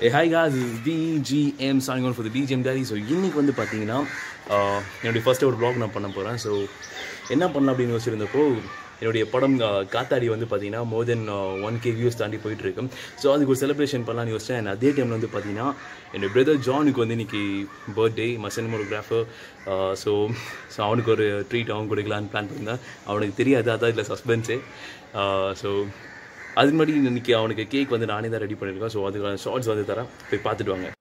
hi guys is BGM song one for the BGM டாரி so இன்னைக்கு வந்து பார்த்தீங்கன்னா ஆஹ், என்னுடைய ஃபர்ஸ்ட் ஒரு ப்ளாக் நான் பண்ண போகிறேன் ஸோ என்ன பண்ணலாம் அப்படின்னு யோசிச்சிருந்தப்போ என்னுடைய படம் ஆஹ், காத்தாடி வந்து பார்த்தீங்கன்னா more than one K views தாண்டி போயிட்டு இருக்கு ஸோ அதுக்கு ஒரு செலிப்ரேஷன் பண்ணலாம்னு யோசிச்சேன் and அதே டைமில் வந்து பார்த்தீங்கன்னா என்னுடைய பிரதர் ஜானுக்கு வந்து இன்னைக்கு பர்த்டே மசன்மோகிராஃபர் ஸோ ஸோ அவனுக்கு ஒரு ட்ரீட் அவன் கொடுக்கலான்னு பிளான் பண்ணியிருந்தேன் அவனுக்கு தெரியாது அதான் இதில் சஸ்பென்ஸு ஸோ அதுக்கு முன்னாடி இன்னைக்கு அவனுக்கு கேக் வந்து நானே தான் ரெடி பண்ணியிருக்கேன் ஸோ அதுக்கான ஷார்ட்ஸ் வந்து தரேன் போய் பார்த்துட்டு வாங்க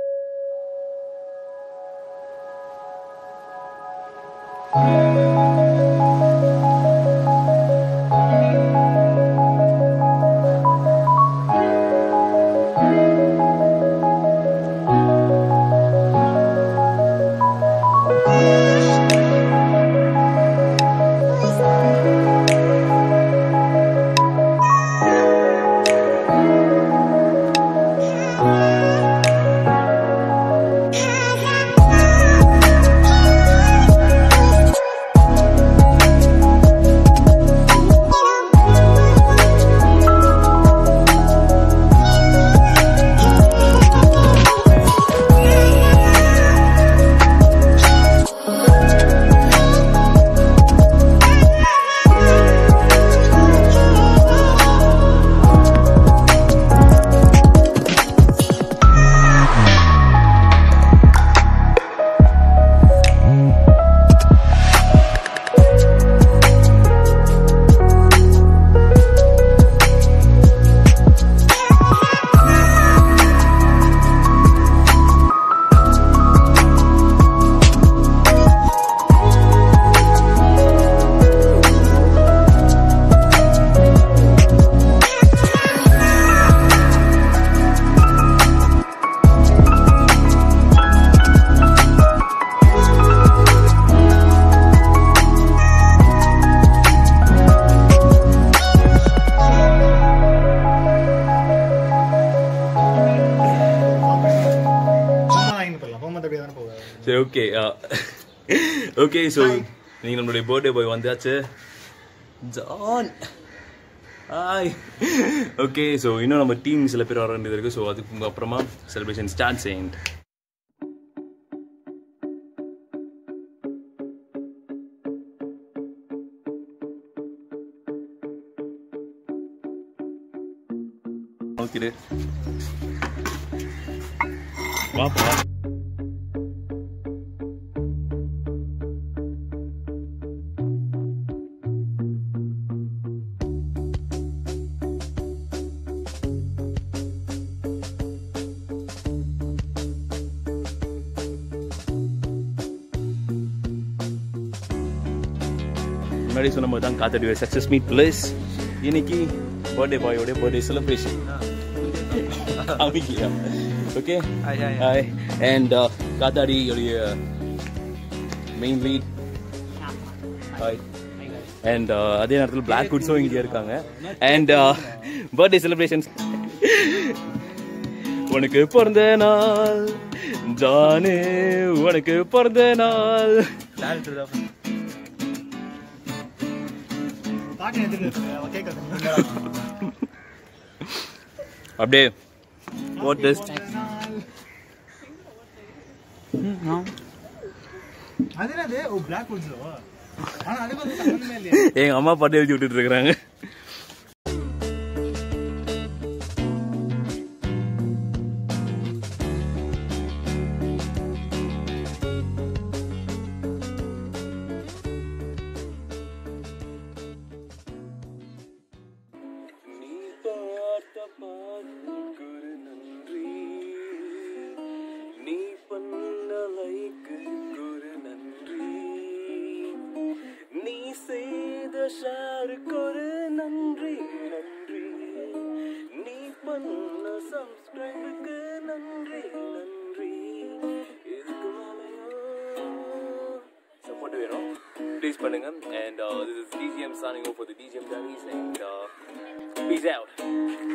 சரி ஓகே ஓகே ஸோ நீங்கள் நம்மளுடைய பர்த்டே பாய் வந்தாச்சு ஜான் ஹாய் ஓகே ஸோ இன்னும் நம்ம டீம் சில பேர் வர வேண்டியது இருக்குது ஸோ அதுக்கு அப்புறமா செலிப்ரேஷன் ஸ்டார்ட் செய்யுங்க ஓகே வாப்பா முன்னாடி சொன்ன மாதிரி தான் காத்தடி சக்ஸஸ் மீட் பிளேஸ் இன்னைக்கு பர்த்டே பாயோட birthday celebration okay hi and Kathadi உடைய மெயின் லீட் ஹாய் அண்ட் அதே நேரத்தில் பிளாக் குட்ஸும் இங்கே இருக்காங்க அண்ட் பர்த்டே செலிப்ரேஷன்ஸ் உனக்கு பிறந்த நாள் ஜானே உனக்கு பிறந்த நாள் அப்படியே வாட் திஸ் அது என்னது ஓ பிளாக் வுட்ஸ்லோ ஆனா அதுக்கு வந்து சம்பந்தமே இல்லையா எங்க அம்மா பாட்டு எழுதி விட்டுட்டு இருக்கிறாங்க நீ பார்த்த பார்வைக்கு நன்றி நீ பண்ண லைக்கு ஒரு நன்றி நீ செய்த ஷேருக்கு ஒரு நன்றி நன்றி நீ பண்ண சப்ஸ்கிரைபுக்கு நன்றி நன்றி இதுக்கு மேலேயும் சப்போர்ட் வேணும் ப்ளீஸ் பண்ணுங்க and this is DGM signing for the DGM டாலிஸ் அண்ட் பீஸ் அவுட்